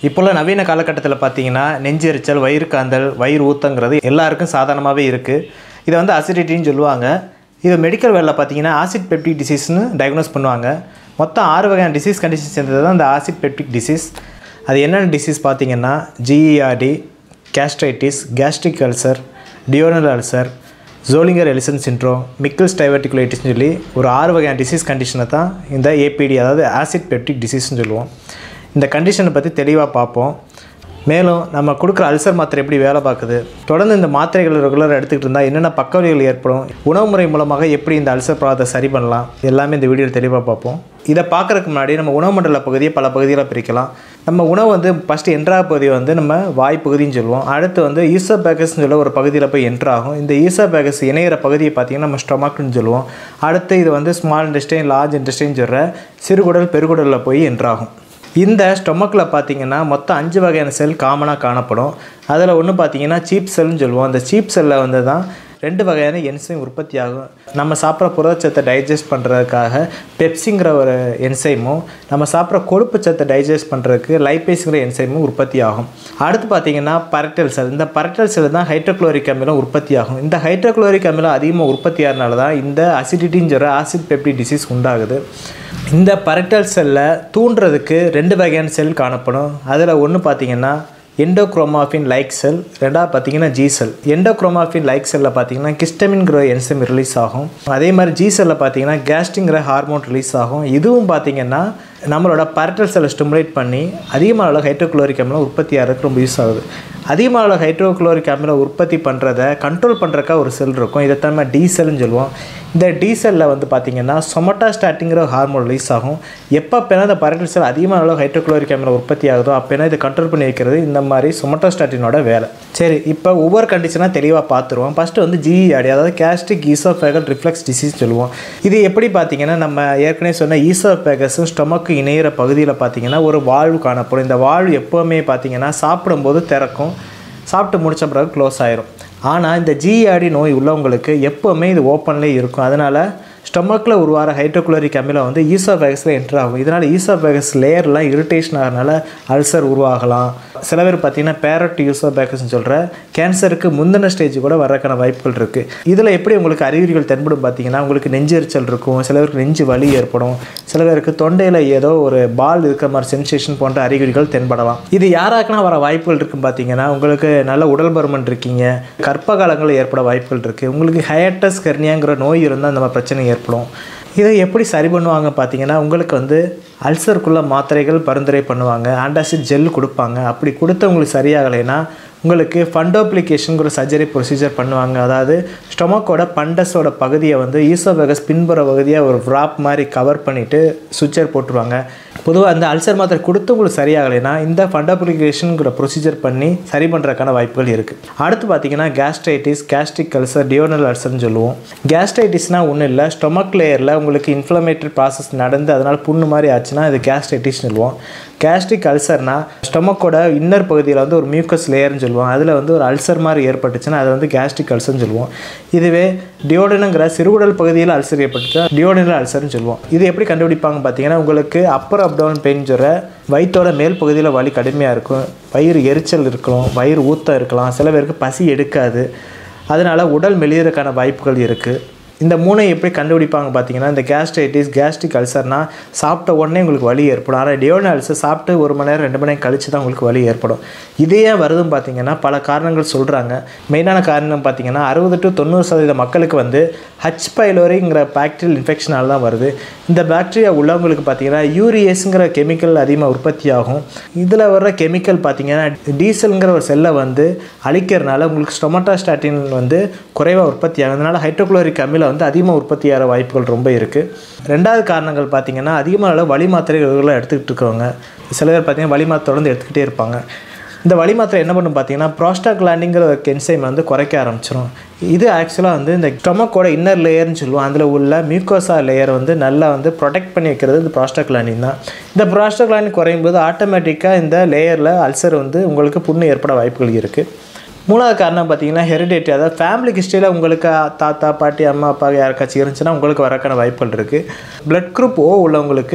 இப்போல்லாம் நவீன காலகட்டத்தில் பார்த்தீங்கன்னா நெஞ்சு எரிச்சல் வயிறு காந்தல் வயிறு ஊத்தங்கிறது எல்லாருக்கும் சாதாரணமாகவே இருக்குது இதை வந்து அசிடிட்டின்னு சொல்லுவாங்க இது மெடிக்கல் வேலையில் பார்த்தீங்கன்னா ஆசிட் பெப்டிக் டிசீஸ்னு டயக்னோஸ் பண்ணுவாங்க மொத்தம் ஆறு வகையான டிசீஸ் கண்டிஷன் சேர்ந்தது தான் இந்த ஆசிட் பெப்டிக் டிசீஸ் அது என்னென்ன டிசீஸ் பார்த்தீங்கன்னா GERD gastritis gastric ulcer duodenal ulcer Zollinger Ellison syndrome மிக்கிள்ஸ் டைவர்டிகுலைட்டிஸ்னு சொல்லி ஒரு ஆறு வகையான டிசீஸ் கண்டிஷனை தான் இந்த ஏபிடி அதாவது ஆசிட் பெப்டிக் டிசீஸ்னு சொல்லுவோம் இந்த கண்டிஷனை பற்றி தெளிவாக பார்ப்போம் மேலும் நம்ம கொடுக்குற அல்சர் மாத்திரை எப்படி வேலை பார்க்குது தொடர்ந்து இந்த மாத்திரைகள் ரெகுலராக எடுத்துக்கிட்டு இருந்தால் என்னென்ன பக்கவிலைகள் ஏற்படும் உணவு முறை மூலமாக எப்படி இந்த அல்சர் ப்ராப்ளத்தை சரி பண்ணலாம் எல்லாமே இந்த வீடியோவில் தெளிவாக பார்ப்போம் இதை பார்க்குறதுக்கு முன்னாடி நம்ம உணவு மண்டல பகுதியை பல பகுதிகளை பிரிக்கலாம் நம்ம உணவு வந்து ஃபஸ்ட்டு என்ட்ரா பகுதி வந்து நம்ம வாய் பகுதின்னு சொல்லுவோம் அடுத்து வந்து ஈசோ பேக்கஸ்னு சொல்ல ஒரு பகுதியில் போய் என்ட்ரு ஆகும் இந்த ஈசோ பேக்கஸ் இணையிற பகுதியை பார்த்திங்கன்னா நம்ம ஸ்டொமக்னு சொல்லுவோம் அடுத்து இது வந்து ஸ்மால் இன்டெஸ்டைன் லார்ஜ் இன்டெஸ்டைன் சொல்கிற சிறுகுடல் பெருகுடலில் போய் என்ட்ரு ஆகும் இந்த ஸ்டொமக்கில் பார்த்தீங்கன்னா மொத்தம் அஞ்சு வகையான செல் காமனாக காணப்படும் அதில் ஒன்று பார்த்தீங்கன்னா சீப் செல்னு சொல்லுவோம் அந்த சீப் செல்லில் வந்து தான் ரெண்டு வகையான என்சைம் உற்பத்தி ஆகும் நம்ம சாப்பிட்ற புரதச்சத்தை டைஜஸ்ட் பண்ணுறதுக்காக பெப்சிங்கிற ஒரு என்சைமும் நம்ம சாப்பிட்ற கொழுப்பு சத்தை டைஜஸ்ட் பண்ணுறதுக்கு லைப்பேஸுங்கிற என்சைமும் உற்பத்தி ஆகும் அடுத்து பார்த்தீங்கன்னா பரட்டல் செல் இந்த பரட்டல் செல் தான் ஹைட்ரோக்ளோரிக் அமிலம் உற்பத்தி ஆகும் இந்த ஹைட்ரோக்ளோரிக் அமிலம் அதிகமாக உற்பத்தி ஆகிறனால தான் இந்த அசிடிட்டின்னு சொல்கிற ஆசிட் பெப்டி டிசீஸ் உண்டாகுது இந்த பரட்டல் செல்லை தூண்டுறதுக்கு ரெண்டு வகையான செல் காணப்படும் அதில் ஒன்று பார்த்தீங்கன்னா எண்டோக்ரோமாஃபின் லைக் செல் ரெண்டாவது பார்த்தீங்கன்னா ஜி செல் எண்டோக்ரோமாஃபின் லைக் செல்லில் பார்த்தீங்கன்னா கிஸ்டமின்கிற என்சைம் ரிலீஸ் ஆகும் அதே மாதிரி ஜி செல்லில் பார்த்தீங்கன்னா கேஸ்டிங்கிற ஹார்மோன் ரிலீஸ் ஆகும் இதுவும் பார்த்தீங்கன்னா நம்மளோட பரட்டல் செல்லை ஸ்டிமுலேட் பண்ணி அதிகமான அளவு ஹைட்ரோக்ளோரிக் அமிலம் உற்பத்தி ஆகிறதுக்கு ரொம்ப யூஸ் ஆகுது அதிகமான அளவு ஹைட்ரோக்ளோரிக் அமிலம் உற்பத்தி பண்ணுறத கண்ட்ரோல் பண்ணுறக்கா ஒரு செல் இருக்கும் இதை தான் நம்ம டி செல்னு சொல்லுவோம் இந்த டி செல்லில் வந்து பார்த்திங்கன்னா சொமட்டாஸ்டாட்டிங்கிற ஹார்மோன் ரிலீஸ் ஆகும் எப்போ அப்போனா இந்த பரட்டல் செல் அதிகமான அளவு ஹைட்ரோக்ளோரிக் அமிலம் உற்பத்தி ஆகுதோ அப்போனா இதை கண்ட்ரோல் பண்ணி வைக்கிறது இந்த மாதிரி சொமட்டோஸ்டாட்டினோட வேலை சரி இப்போ ஒவ்வொரு கண்டிஷனாக தெளிவாக பார்த்துருவோம் ஃபஸ்ட்டு வந்து ஜிஇஆடி அதாவது கேஸ்ட்ரிக் ஈசோஃபேகல் ரிஃப்ளெக்ஸ் டிசீஸ் சொல்லுவோம் இது எப்படி பார்த்தீங்கன்னா நம்ம ஏற்கனவே சொன்ன ஈசோஃபேகஸும் ஸ்டொமக்கு இணையிற பகுதியில் பார்த்தீங்கன்னா ஒரு வாழ்வு காணப்படும் இந்த வாழ்வு எப்போவுமே பார்த்தீங்கன்னா சாப்பிடும்போது திறக்கும் சாப்பிட்டு முடித்த பிறகு க்ளோஸ் ஆயிரும் ஆனால் இந்த ஜிஆடி நோய் உள்ளவங்களுக்கு எப்போவுமே இது ஓப்பன்லேயே இருக்கும் அதனால் ஸ்டொமக்கில் உருவார ஹைட்ரோகுளரிக் அமிலம் வந்து ஈசோபேகஸில் என்ட்ரு ஆகும் இதனால் ஈசோபேகஸ் லேயர்லாம் இரிட்டேஷன் ஆகிறனால அல்சர் உருவாகலாம் சில பேர் பார்த்தீங்கன்னா பேரட் யூசோபேகஸ்னு சொல்கிற கேன்சருக்கு முந்தின ஸ்டேஜ் கூட வரக்கான வாய்ப்புகள் இருக்குது இதில் எப்படி உங்களுக்கு அறிகுறிகள் தென்படும் பார்த்தீங்கன்னா உங்களுக்கு நெஞ்சு எரிச்சல் இருக்கும் சில பேருக்கு நெஞ்சு வலி ஏற்படும் சில பேருக்கு தொண்டையில் ஏதோ ஒரு பால் இருக்கிற மாதிரி சென்சேஷன் போன்ற அறிகுறிகள் தென்படலாம் இது யாராக்குனா வர வாய்ப்புகள் இருக்குன்னு பார்த்தீங்கன்னா உங்களுக்கு நல்ல உடல் பருமன் இருக்கீங்க கற்ப காலங்களில் ஏற்பட வாய்ப்புகள் இருக்குது உங்களுக்கு ஹயட்டஸ் கர்னியாங்கிற நோய் இருந்தால் அந்த மாதிரி பிரச்சனை ஏற்படும் இதை எப்படி சரி பண்ணுவாங்க பார்த்தீங்கன்னா உங்களுக்கு வந்து அல்சருக்குள்ள மாத்திரைகள் பரிந்துரை பண்ணுவாங்க ஆண்டாசிட் ஜெல் கொடுப்பாங்க அப்படி கொடுத்து உங்களுக்கு சரியாகலைன்னா உங்களுக்கு ஃபண்டோப்ளிகேஷனுங்கிற சர்ஜரி ப்ரொசீஜர் பண்ணுவாங்க அதாவது ஸ்டொமக்கோட பண்டஸோட பகுதியை வந்து ஈசோபேகஸ் பின்புற பகுதியை ஒரு wrap மாதிரி கவர் பண்ணிவிட்டு சுவிட்சர் போட்டுருவாங்க பொதுவாக அந்த அல்சர் மாத்திரை கொடுத்து உங்களுக்கு சரியாகலைன்னா இந்த ஃபண்டோப்ளிகேஷனுங்கிற ப்ரொசீஜர் பண்ணி சரி பண்ணுறதுக்கான வாய்ப்புகள் இருக்குது அடுத்து பார்த்தீங்கன்னா கேஸ்ட்ரைட்டிஸ் கேஸ்ட்ரிக் அல்சர் டியோனல் அல்சர்னு சொல்லுவோம் கேஸ்ட்ரைட்டிஸ்னால் ஒன்றும் இல்லை ஸ்டொமக் லேயரில் உங்களுக்கு இன்ஃப்ளமேட்டரி ப்ராசஸ் நடந்து அதனால் புண்ணு மாதிரி ஆச்சுன்னா இது கேஸ்ட்ரைட்டிஸ் சொல்லுவோம் கேஸ்ட்ரிக் அல்சர்னா ஸ்டொமக்கோட இன்னர் பகுதியில் வந்து ஒரு மியூக்கஸ் லேயர்னு சொல்லுவோம் அதில் வந்து ஒரு அல்சர் மாதிரி ஏற்பட்டுச்சுன்னா அதை வந்து கேஸ்ட்ரிக் அல்சர்னு சொல்லுவோம் இதுவே டியோடனுங்கிற சிறுகுடல் பகுதியில் அல்சர் ஏற்பட்டுச்சா டியோடனல் அல்சர்னு சொல்லுவோம் இது எப்படி கண்டுபிடிப்பாங்க பார்த்தீங்கன்னா உங்களுக்கு அப்பர் அப்டவுன் பெயின் சொல்கிற வயிற்றோட மேல் பகுதியில் வலி கடுமையாக இருக்கும் வயிறு எரிச்சல் இருக்கலாம் வயிறு ஊத்தம் இருக்கலாம் சில பேருக்கு பசி எடுக்காது அதனால் உடல் மெலியறதுக்கான வாய்ப்புகள் இருக்குது இந்த மூணை எப்படி கண்டுபிடிப்பாங்க பார்த்தீங்கன்னா இந்த கேஸ்ட்ரைட்டிஸ் கேஸ்ட்ரிக் அல்சர்னா சாப்பிட்ட உடனே உங்களுக்கு வலி ஏற்படும் ஆனால் டியோன அல்சர் சாப்பிட்டு ஒரு மணி நேரம் ரெண்டு மணி நேரம் கழிச்சு தான் உங்களுக்கு வலி ஏற்படும் இதே ஏன் வருதுன்னு பார்த்தீங்கன்னா பல காரணங்கள் சொல்கிறாங்க மெயினான காரணம் பார்த்தீங்கன்னா அறுபது டு தொண்ணூறு சதவீத மக்களுக்கு வந்து ஹச் பைலோரிங்கிற பாக்டீரியல் இன்ஃபெக்ஷனால் தான் வருது இந்த பாக்டீரியா உள்ளவங்களுக்கு பார்த்தீங்கன்னா யூரியஸ்ங்கிற கெமிக்கல் அதிகமாக உற்பத்தி ஆகும் இதில் வர்ற கெமிக்கல் பார்த்தீங்கன்னா டீசல்ங்கிற ஒரு செல்லை வந்து அழிக்கிறதுனால உங்களுக்கு ஸ்டொமட்டாஸ்டாட்டின் வந்து குறைவாக உற்பத்தி ஆகும் அதனால் ஹைட்ரோக்ளோரிக் அமிலம் வந்து அதிகமாக உற்பத்தி ஆகிற வாய்ப்புகள் ரொம்ப இருக்குது ரெண்டாவது காரணங்கள் பார்த்தீங்கன்னா அதிகமான அளவு வலி மாத்திரை ரெகுலராக எடுத்துக்கிட்டு இருக்கவங்க சில பேர் பார்த்தீங்கன்னா வலி மாத்திரை தொடர்ந்து எடுத்துக்கிட்டே இருப்பாங்க இந்த வலி மாத்திரை என்ன பண்ணும் பார்த்தீங்கன்னா ப்ரோஸ்டாக்லாண்டிங்கிற ஒரு கென்சைம் வந்து குறைக்க ஆரம்பிச்சிடும் இது ஆக்சுவலாக வந்து இந்த ஸ்டொமக்கோட இன்னர் லேயர்னு சொல்லுவோம் அதில் உள்ள மியூக்கோசா லேயர் வந்து நல்லா வந்து ப்ரொடெக்ட் பண்ணி வைக்கிறது இந்த ப்ராஸ்டாக்லாண்டின் தான் இந்த ப்ராஸ்டாக்லாண்டின் குறையும் போது ஆட்டோமேட்டிக்காக இந்த லேயரில் அல்சர் வந்து உங்களுக்கு புண்ணு ஏற்பட வாய்ப்புகள் இருக்குது மூணாவது காரணம் பார்த்தீங்கன்னா ஹெரிடேட்டி அதாவது ஃபேமிலி ஹிஸ்ட்ரியில் உங்களுக்கு தாத்தா பாட்டி அம்மா அப்பா யாருக்காச்சும் இருந்துச்சுன்னா உங்களுக்கு வரக்கான வாய்ப்புகள் இருக்குது பிளட் குரூப் ஓ உள்ளவங்களுக்கு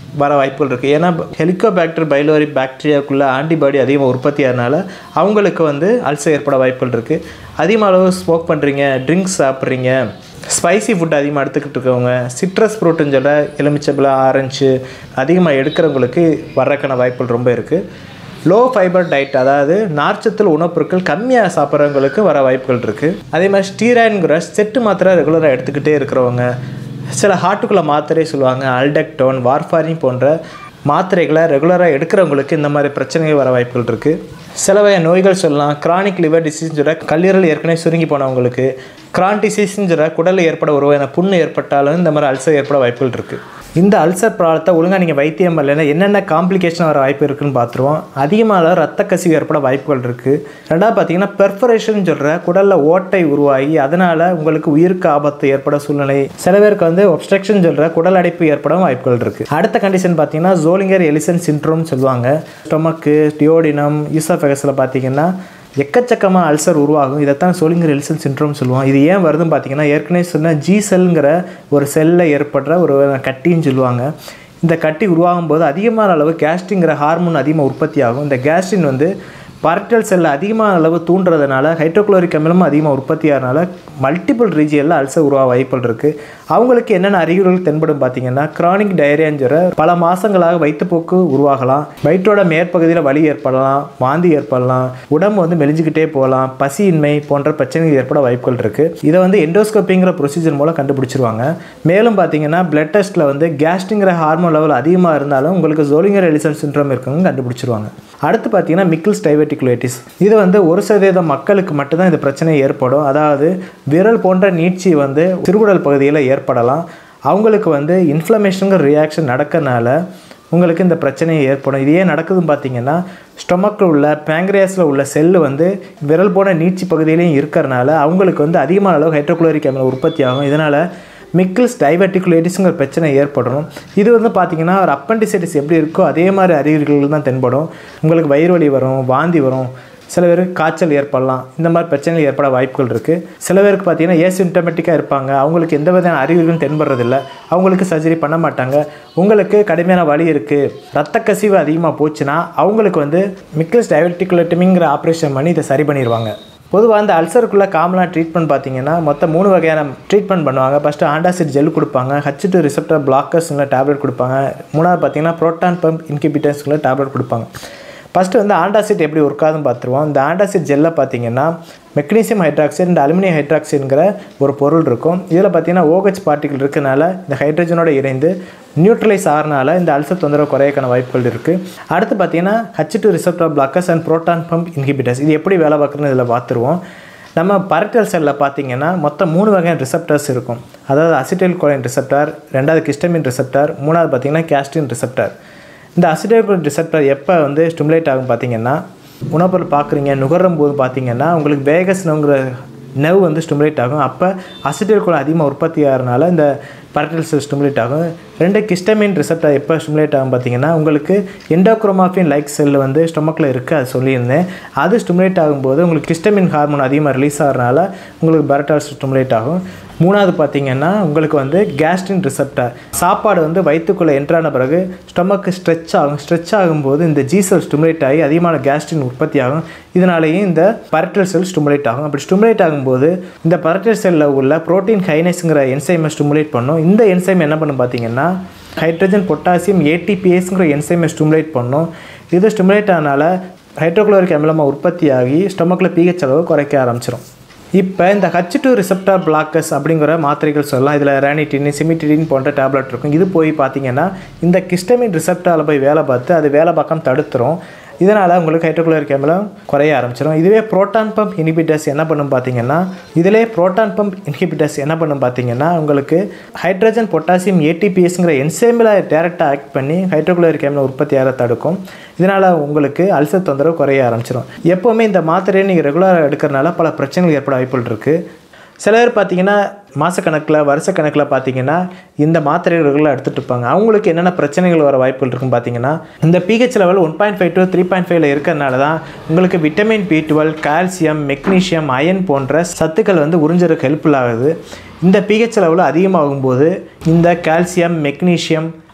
வர வாய்ப்புகள் இருக்குது ஏன்னா ஹெலிகோபாக்டர் பைலோரி பாக்டீரியாவுக்குள்ளே ஆன்டிபாடி அதிகமாக உற்பத்தி ஆகிறனால அவங்களுக்கு வந்து அல்சர் ஏற்பட வாய்ப்புகள் இருக்குது அதிகமாக அளவு ஸ்மோக் பண்ணுறீங்க ட்ரிங்க்ஸ் சாப்பிட்றீங்க ஸ்பைசி ஃபுட் அதிகமாக எடுத்துக்கிட்டு இருக்கவங்க சிட்ரஸ் ஃப்ரூட்டுன்னு சொல்ல எலுமிச்சம்பழம் ஆரஞ்சு அதிகமாக எடுக்கிறவங்களுக்கு வர்றதுக்கான வாய்ப்புகள் ரொம்ப இருக்குது லோ ஃபைபர் டயட் அதாவது நார்ச்சத்தில் உணவுப் பொருட்கள் கம்மியாக சாப்பிட்றவங்களுக்கு வர வாய்ப்புகள் இருக்குது அதே மாதிரி ஸ்டீராய்டுங்கிற செட்டு மாத்திரை ரெகுலராக எடுத்துக்கிட்டே இருக்கிறவங்க சில ஹார்ட்டுக்குள்ளே மாத்திரை சொல்லுவாங்க அல்டக்டோன் வார்ஃபாரின் போன்ற மாத்திரைகளை ரெகுலராக எடுக்கிறவங்களுக்கு இந்த மாதிரி பிரச்சனைகள் வர வாய்ப்புகள் இருக்குது சில வகை நோய்கள் சொல்லலாம் கிரானிக் லிவர் டிசீஸ் சொல்ல கல்லீரல் ஏற்கனவே சுருங்கி போனவங்களுக்கு கிரான் டிசீஸ்ன்னு சொல்ல குடலில் ஏற்பட ஒரு வகையான புண்ணு ஏற்பட்டாலும் இந்த மாதிரி அல்சர் ஏற்பட வாய்ப்புகள் இருக்குது இந்த அல்சர் ப்ராப்ளத்தை ஒழுங்காக நீங்கள் வைத்தியம் பண்ணலைன்னா என்னென்ன காம்ப்ளிகேஷன் வர வாய்ப்பு இருக்குன்னு பார்த்துருவோம் அதிகமாக ரத்த கசிவு ஏற்பட வாய்ப்புகள் இருக்குது ரெண்டாவது பார்த்தீங்கன்னா பெர்ஃபரேஷன் சொல்கிற குடலில் ஓட்டை உருவாகி அதனால் உங்களுக்கு உயிருக்கு ஆபத்து ஏற்பட சூழ்நிலை சில பேருக்கு வந்து ஒப்ஸ்ட்ரக்ஷன் சொல்கிற குடல் அடைப்பு ஏற்பட வாய்ப்புகள் இருக்குது அடுத்த கண்டிஷன் பார்த்தீங்கன்னா ஜோலிங்கர் எலிசன் சின்ட்ரோம் சொல்லுவாங்க ஸ்டொமக்கு டியோடினம் ஈசோஃபெகஸில் பார்த்தீங்கன்னா எக்கச்சக்கமாக அல்சர் உருவாகும் இதைத்தான் சோலிங்கர் எல்சன் சின்ட்ரோம் சொல்லுவோம் இது ஏன் வருதுன்னு பார்த்தீங்கன்னா ஏற்கனவே சொன்ன ஜி செல்ங்கிற ஒரு செல்லில் ஏற்படுற ஒரு கட்டின்னு சொல்லுவாங்க இந்த கட்டி உருவாகும் போது அதிகமான அளவு கேஸ்டிங்கிற ஹார்மோன் அதிகமாக உற்பத்தி ஆகும் இந்த கேஸ்டின் வந்து பரட்டல் செல்லை அதிகமான அளவு தூண்டுறதுனால ஹைட்ரோக்ளோரிக் அமிலமும் அதிகமாக உற்பத்தி ஆகிறனால மல்டிபிள் ரீஜியனில் அல்சர் உருவாக வாய்ப்புகள் இருக்குது அவங்களுக்கு என்னென்ன அறிகுறிகள் தென்படும் பார்த்தீங்கன்னா கிரானிக் டயரியாங்கிற பல மாதங்களாக வயிற்றுப்போக்கு உருவாகலாம் வயிற்றோட மேற்பகுதியில் வலி ஏற்படலாம் வாந்தி ஏற்படலாம் உடம்பு வந்து மெலிஞ்சுக்கிட்டே போகலாம் பசியின்மை போன்ற பிரச்சனைகள் ஏற்பட வாய்ப்புகள் இருக்குது இதை வந்து எண்டோஸ்கோப்பிங்கிற ப்ரொசீஜர் மூலம் கண்டுபிடிச்சிருவாங்க மேலும் பார்த்தீங்கன்னா பிளட் டெஸ்ட்டில் வந்து கேஸ்டிங்கிற ஹார்மோன் லெவல் அதிகமாக இருந்தாலும் உங்களுக்கு ஜோலிங்கர் எலிசன் சின்ட்ரம் இருக்குன்னு கண்டுபிடிச்சிருவாங்க அடுத்து பார்த்தீங்கன்னா மிக்கிள்ஸ் டைவர்டிகுலேட்டிஸ் இது வந்து ஒரு சதவீதம் மக்களுக்கு மட்டும்தான் இந்த பிரச்சனை ஏற்படும் அதாவது விரல் போன்ற நீட்சி வந்து சிறுகுடல் பகுதியில் ஏற்படலாம் அவங்களுக்கு வந்து இன்ஃப்ளமேஷனுங்கிற ரியாக்ஷன் நடக்கனால உங்களுக்கு இந்த பிரச்சனை ஏற்படும் இது ஏன் நடக்குதுன்னு பார்த்தீங்கன்னா ஸ்டொமக்கில் உள்ள பேங்க்ரியாஸில் உள்ள செல்லு வந்து விரல் போன நீட்சி பகுதியிலையும் இருக்கிறனால அவங்களுக்கு வந்து அதிகமான அளவு ஹைட்ரோகுளோரிக் அமிலம் உற்பத்தி ஆகும் இதனால் மிக்கிள்ஸ் டைவர்டிகுலேட்டிஸுங்கிற பிரச்சனை ஏற்படணும் இது வந்து பார்த்தீங்கன்னா ஒரு அப்பண்டிசைட்டிஸ் எப்படி இருக்கோ அதே மாதிரி அறிகுறிகள் தான் தென்படும் உங்களுக்கு வயிறு வலி வரும் வாந்தி வரும் சில பேருக்கு காய்ச்சல் ஏற்படலாம் இந்த மாதிரி பிரச்சனைகள் ஏற்பட வாய்ப்புகள் இருக்குது சில பேருக்கு பார்த்தீங்கன்னா ஏசிம்டமேட்டிக்காக இருப்பாங்க அவங்களுக்கு எந்த விதமான அறிகுறிகளும் தென்படுறதில்ல அவங்களுக்கு சர்ஜரி பண்ண மாட்டாங்க உங்களுக்கு கடுமையான வலி இருக்குது ரத்த கசிவு அதிகமாக போச்சுன்னா அவங்களுக்கு வந்து மிக்கிள்ஸ் டைவர்டிகுலேட்டமிங்கிற ஆப்ரேஷன் பண்ணி இதை சரி பண்ணிடுவாங்க பொதுவாக இந்த அல்சருக்குள்ளே காமனாக ட்ரீட்மெண்ட் பார்த்தீங்கன்னா மொத்தம் மூணு வகையான ட்ரீட்மெண்ட் பண்ணுவாங்க ஃபஸ்ட்டு ஆண்டாசிட் ஜெல் கொடுப்பாங்க ஹச் டூ ரிசப்டர் பிளாக்கர்ஸ்ல டேப்லெட் கொடுப்பாங்க மூணாவது பார்த்தீங்கன்னா ப்ரோட்டான் பம்ப் இன்கிபிட்டர்ஸ்ல டேப்லெட் கொடுப்பாங்க ஃபஸ்ட்டு வந்து ஆண்டாசிட் எப்படி ஒர்க் ஆகுதுன்னு பார்த்துருவோம் இந்த ஆண்டாசிட் ஜெல்லை பார்த்தீங்கன்னா மெக்னீசியம் ஹைட்ராக்சைடு இந்த அலுமினியம் ஹைட்ராக்சைடுங்கிற ஒரு பொருள் இருக்கும் இதில் பார்த்தீங்கன்னா ஓஹெச் பார்ட்டிகள் இருக்கனால இந்த ஹைட்ரஜனோட இணைந்து நியூட்ரலைஸ் ஆகிறனால இந்த அல்சர் தொந்தரவு குறையக்கான வாய்ப்புகள் இருக்குது அடுத்து பார்த்தீங்கன்னா H two receptor blockers and proton pump inhibitors இது எப்படி வேலை பார்க்குறதுன்னு இதில் பார்த்துருவோம் நம்ம பரட்டல் செல்லில் பார்த்தீங்கன்னா மொத்தம் மூணு வகையான ரிசப்டர்ஸ் இருக்கும் அதாவது அசிட்டைல் கோலைன் ரிசப்டார் ரெண்டாவது கிஸ்டமின் ரிசப்டார் மூணாவது பார்த்தீங்கன்னா கேஸ்டின் ரிசப்டார் இந்த அசிடைல் ரிசப்டர் எப்போ வந்து ஸ்டிமுலேட் ஆகும் பார்த்தீங்கன்னா உணவுப்பொருள் பார்க்குறீங்க நுகரும் போது பார்த்தீங்கன்னா உங்களுக்கு வேகஸ்னுங்கிற நெவ் வந்து ஸ்டிமுலேட் ஆகும் அப்போ அசிடைல் கோலை அதிகமாக உற்பத்தி ஆகிறனால இந்த பரட்டல் செல் ஸ்டிமுலேட் ஆகும் ரெண்டு கிஸ்டமின் ரிசப்டர் எப்போ ஸ்டிமுலேட் ஆகும் பார்த்தீங்கன்னா உங்களுக்கு எண்டோக்ரோமாஃபின் லைக் செல் வந்து ஸ்டொமக்கில் இருக்குது அது சொல்லியிருந்தேன் அது ஸ்டிமுலேட் ஆகும்போது உங்களுக்கு கிஸ்டமின் ஹார்மோன் அதிகமாக ரிலீஸ் ஆகிறனால உங்களுக்கு பரட்டால் ஸ்டிமுலேட் ஆகும் மூணாவது பார்த்தீங்கன்னா உங்களுக்கு வந்து கேஸ்ட்ரின் ரிசப்டர் சாப்பாடு வந்து வயிற்றுக்குள்ளே என்ட்ரான பிறகு ஸ்டொமக்கு ஸ்ட்ரெச் ஆகும் ஸ்ட்ரெச் ஆகும்போது இந்த ஜி செல் ஸ்டிமுலேட் ஆகி அதிகமான கேஸ்ட்ரின் உற்பத்தி ஆகும் இதனாலேயும் இந்த பரட்டல் செல் ஸ்டிமுலேட் ஆகும் அப்படி ஸ்டிமுலேட் ஆகும்போது இந்த பரட்டல் செல்லில் உள்ள புரோட்டீன் கைனஸ்ங்கிற என்சைமை ஸ்டிமுலேட் பண்ணும் இந்த என்சைம் என்ன பண்ணும் பார்த்தீங்கன்னா ஹைட்ரஜன் பொட்டாசியம் ஏடிபிஎஸ்ங்கிற என்சைமை ஸ்டிமுலேட் பண்ணும் இது ஸ்டிமுலேட் ஆனால ஹைட்ரோக்ளோரிக் அமிலமாக உற்பத்தி ஆகி ஸ்டொமக்கில் பிஹெச் அளவு குறைக்க ஆரம்பிச்சிடும் இப்போ இந்த ஹச் டூ ரிசப்டார் பிளாக்கர்ஸ் அப்படிங்கிற மாத்திரைகள் சொல்லலாம் இதில் ரேனிட்டின் சிமிட்டின் போன்ற டேப்லெட் இருக்கும் இது போய் பார்த்தீங்கன்னா இந்த கிஸ்டமின் ரிசப்டாரில் போய் வேலை பார்த்து அது வேலை பார்க்காம தடுத்துரும் இதனால் உங்களுக்கு ஹைட்ரோகுலரிக் அமிலம் குறைய ஆரம்பிச்சிடும் இதுவே புரோட்டான் பம்ப் இன்ஹிபிட்டர்ஸ் என்ன பண்ணும் பார்த்தீங்கன்னா இதிலே புரோட்டான் பம்ப் இன்ஹிபிட்டர்ஸ் என்ன பண்ணும் பார்த்தீங்கன்னா உங்களுக்கு ஹைட்ரஜன் பொட்டாசியம் ஏடிபிஎஸ்ங்கிற என்சேமில் டேரெக்டாக ஆக்ட் பண்ணி ஹைட்ரோகுலரிக் அமிலம் உற்பத்தி ஆக தடுக்கும் இதனால் உங்களுக்கு அல்சர் தொந்தரவு குறைய ஆரம்பிச்சிடும் எப்போவுமே இந்த மாத்திரையை நீங்கள் ரெகுலராக எடுக்கிறனால பல பிரச்சனைகள் ஏற்பட வாய்ப்புகள் இருக்குது சில பேர் பார்த்தீங்கன்னா மாதக்கணக்கில் வருஷக்கணக்கில் பார்த்தீங்கன்னா இந்த மாத்திரைகள் ரெகுலராக எடுத்துகிட்டு இருப்பாங்க அவங்களுக்கு என்னென்ன பிரச்சனைகள் வர வாய்ப்புகள் இருக்குன்னு பார்த்தீங்கன்னா இந்த pH level one point five to three point ஃபைவ்ல இருக்கிறனால தான் உங்களுக்கு vitamin B twelve calcium magnesium iron போன்ற சத்துக்கள் வந்து உறிஞ்சறதுக்கு ஹெல்ப்ஃபுல் ஆகுது இந்த பிஹெச் லெவல் அதிகமாகும் போது இந்த calcium magnesium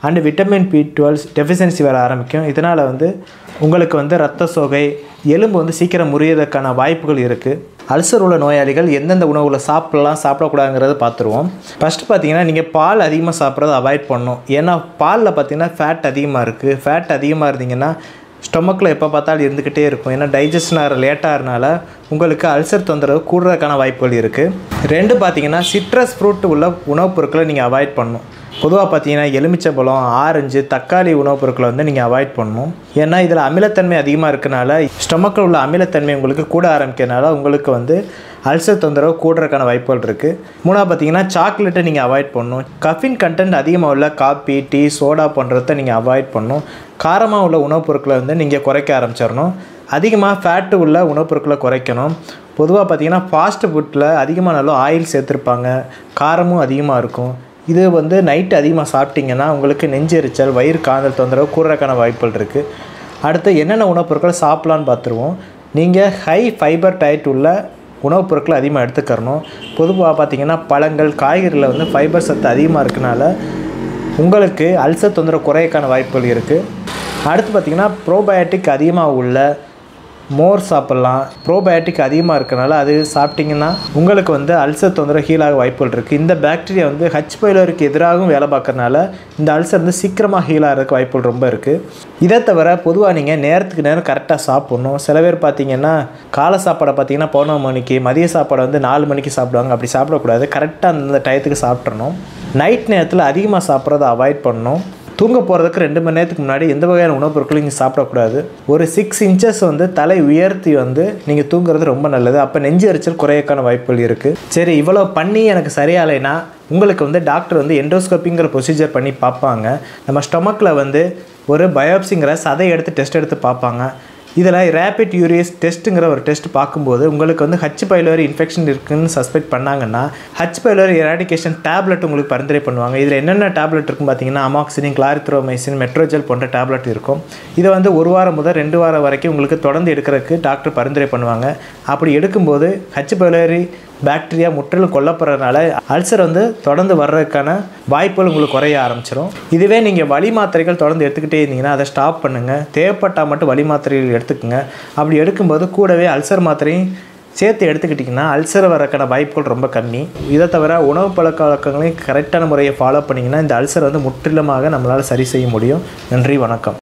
and vitamin B twelve deficiency வர ஆரம்பிக்கும் இதனால் வந்து உங்களுக்கு வந்து ரத்த சோகை எலும்பு வந்து சீக்கிரம் முறியறதுக்கான வாய்ப்புகள் இருக்குது அல்சர் உள்ள நோயாளிகள் எந்தெந்த உணவுகளை சாப்பிடலாம் சாப்பிடக்கூடாதுங்கிறத பார்த்துருவோம் ஃபஸ்ட்டு பார்த்தீங்கன்னா நீங்கள் பால் அதிகமாக சாப்பிட்றத அவாய்ட் பண்ணணும் ஏன்னா பாலில் பார்த்தீங்கன்னா ஃபேட் அதிகமாக இருக்குது ஃபேட் அதிகமாக இருந்தீங்கன்னா ஸ்டொமக்கில் எப்போ பார்த்தாலும் இருந்துக்கிட்டே இருக்கும் ஏன்னா டைஜஷன் ஆகிற லேட்டாகிறனால உங்களுக்கு அல்சர் தொந்தரவு கூடுறதுக்கான வாய்ப்புகள் இருக்குது ரெண்டு பார்த்தீங்கன்னா சிட்ரஸ் ஃப்ரூட் உள்ள உணவுப் பொருட்களை நீங்கள் அவாய்ட் பண்ணணும் பொதுவாக பார்த்தீங்கன்னா எலுமிச்சம்பழம் ஆரஞ்சு தக்காளி உணவுப் பொருட்களை வந்து நீங்கள் அவாய்ட் பண்ணணும் ஏன்னா இதில் அமிலத்தன்மை அதிகமாக இருக்கனால ஸ்டொமக்கில் உள்ள அமிலத்தன்மை உங்களுக்கு கூட ஆரம்பிக்கிறனால உங்களுக்கு வந்து அல்சர் தொந்தரவு கூடுறதுக்கான வாய்ப்புகள் இருக்குது மூணாவது பார்த்தீங்கன்னா சாக்லேட்டை நீங்கள் அவாய்ட் பண்ணணும் கஃபின் கண்டென்ட் அதிகமாக உள்ள காப்பி டீ சோடா போன்றதை நீங்கள் அவாய்ட் பண்ணணும் காரமாக உள்ள உணவுப் பொருட்களை வந்து நீங்கள் குறைக்க ஆரம்பிச்சிடணும் அதிகமாக ஃபேட்டு உள்ள உணவுப் பொருட்களை குறைக்கணும் பொதுவாக பார்த்தீங்கன்னா ஃபாஸ்ட் ஃபுட்டில் அதிகமாக நல்லா ஆயில் சேர்த்துருப்பாங்க காரமும் அதிகமாக இருக்கும் இது வந்து நைட்டு அதிகமாக சாப்பிட்டீங்கன்னா உங்களுக்கு நெஞ்செரிச்சல் வயிறு காந்தல் தொந்தரவு கூடுறதுக்கான வாய்ப்புகள் இருக்குது அடுத்து என்னென்ன உணவுப் பொருட்களை சாப்பிட்லான்னு பார்த்துருவோம் நீங்கள் ஹை ஃபைபர் டயட் உள்ள உணவுப் பொருட்களை அதிகமாக எடுத்துக்கிறணும் பொதுவாக பார்த்தீங்கன்னா பழங்கள் காய்கறியில் வந்து ஃபைபர் சத்து அதிகமாக இருக்கனால உங்களுக்கு அல்சர் தொந்தரவு குறையக்கான வாய்ப்புகள் இருக்குது அடுத்து பார்த்திங்கன்னா ப்ரோபயோட்டிக் அதிகமாக உள்ள மோர் சாப்பிட்லாம் ப்ரோபயோட்டிக் அதிகமாக இருக்கனால அது சாப்பிட்டிங்கன்னா உங்களுக்கு வந்து அல்சர் தொந்தரவு ஹீலாக வாய்ப்புகள் இருக்குது இந்த பாக்டீரியா வந்து ஹச் பைலருக்கு எதிராகவும் வேலை பார்க்கறனால இந்த அல்சர் வந்து சீக்கிரமாக ஹீல் ஆகிறதுக்கு வாய்ப்புகள் ரொம்ப இருக்குது இதை தவிர பொதுவாக நீங்கள் நேரத்துக்கு நேரம் கரெக்டாக சாப்பிட்ணும் சில பேர் பார்த்தீங்கன்னா காலை சாப்பாடை பார்த்தீங்கன்னா பதினொரு மணிக்கு மதிய சாப்பாடை வந்து நாலு மணிக்கு சாப்பிடுவாங்க அப்படி சாப்பிடக்கூடாது கரெக்டாக அந்த டயத்துக்கு சாப்பிட்றணும் நைட் நேரத்தில் அதிகமாக சாப்பிட்றத அவாய்ட் பண்ணணும் தூங்க போகிறதுக்கு ரெண்டு மணி நேரத்துக்கு முன்னாடி எந்த வகையான உணவுப் பொருட்களும் நீங்கள் சாப்பிடக்கூடாது ஒரு சிக்ஸ் இன்ச்சஸ் வந்து தலை உயர்த்தி வந்து நீங்கள் தூங்குறது ரொம்ப நல்லது அப்போ நெஞ்சு எரிச்சல் குறையக்கான வாய்ப்புகள் இருக்குது சரி இவ்வளோ பண்ணி எனக்கு சரியாலைனா உங்களுக்கு வந்து டாக்டர் வந்து எண்டோஸ்கோப்பிங்கிற ப்ரொசீஜர் பண்ணி பார்ப்பாங்க நம்ம ஸ்டொமக்கில் வந்து ஒரு பயோப்சிங்கிற சதை எடுத்து டெஸ்ட் எடுத்து பார்ப்பாங்க இதில் ரேபிட் யூரியஸ் டெஸ்ட்டுங்கிற ஒரு டெஸ்ட் பார்க்கும்போது உங்களுக்கு வந்து ஹச் பைலரி இன்ஃபெக்ஷன் இருக்குன்னு சஸ்பெக்ட் பண்ணாங்கன்னா ஹச் பைலரி எராடிகேஷன் டேப்லெட் உங்களுக்கு பரிந்துரை பண்ணுவாங்க இதில் என்னென்ன டேப்லெட் இருக்குன்னு பார்த்தீங்கன்னா அமாக்சினின் கிளாரித்ரோமைசின் மெட்ரோஜெல் போன்ற டேப்லெட் இருக்கும் இதை வந்து ஒரு வாரம் முதல் ரெண்டு வாரம் வரைக்கும் உங்களுக்கு தொடர்ந்து எடுக்கிறதுக்கு டாக்டர் பரிந்துரை பண்ணுவாங்க அப்படி எடுக்கும்போது ஹச் பைலரி பாக்டீரியா முற்றிலும் கொல்லப்படுறதுனால அல்சர் வந்து தொடர்ந்து வர்றதுக்கான வாய்ப்புகள் உங்களுக்கு குறைய ஆரம்பிச்சிடும் இதுவே நீங்கள் வலி மாத்திரைகள் தொடர்ந்து எடுத்துக்கிட்டே இருந்தீங்கன்னா அதை ஸ்டாப் பண்ணுங்கள் தேவைப்பட்டால் மட்டும் வலி மாத்திரைகள் எடுத்துக்கோங்க அப்படி எடுக்கும்போது கூடவே அல்சர் மாத்திரையும் சேர்த்து எடுத்துக்கிட்டிங்கன்னா அல்சர் வரக்கான வாய்ப்புகள் ரொம்ப கம்மி இதை தவிர உணவு பழக்க வழக்கங்களையும் கரெக்டான முறையை ஃபாலோ பண்ணிங்கன்னா இந்த அல்சர் வந்து முற்றிலுமாக நம்மளால் சரி செய்ய முடியும் நன்றி வணக்கம்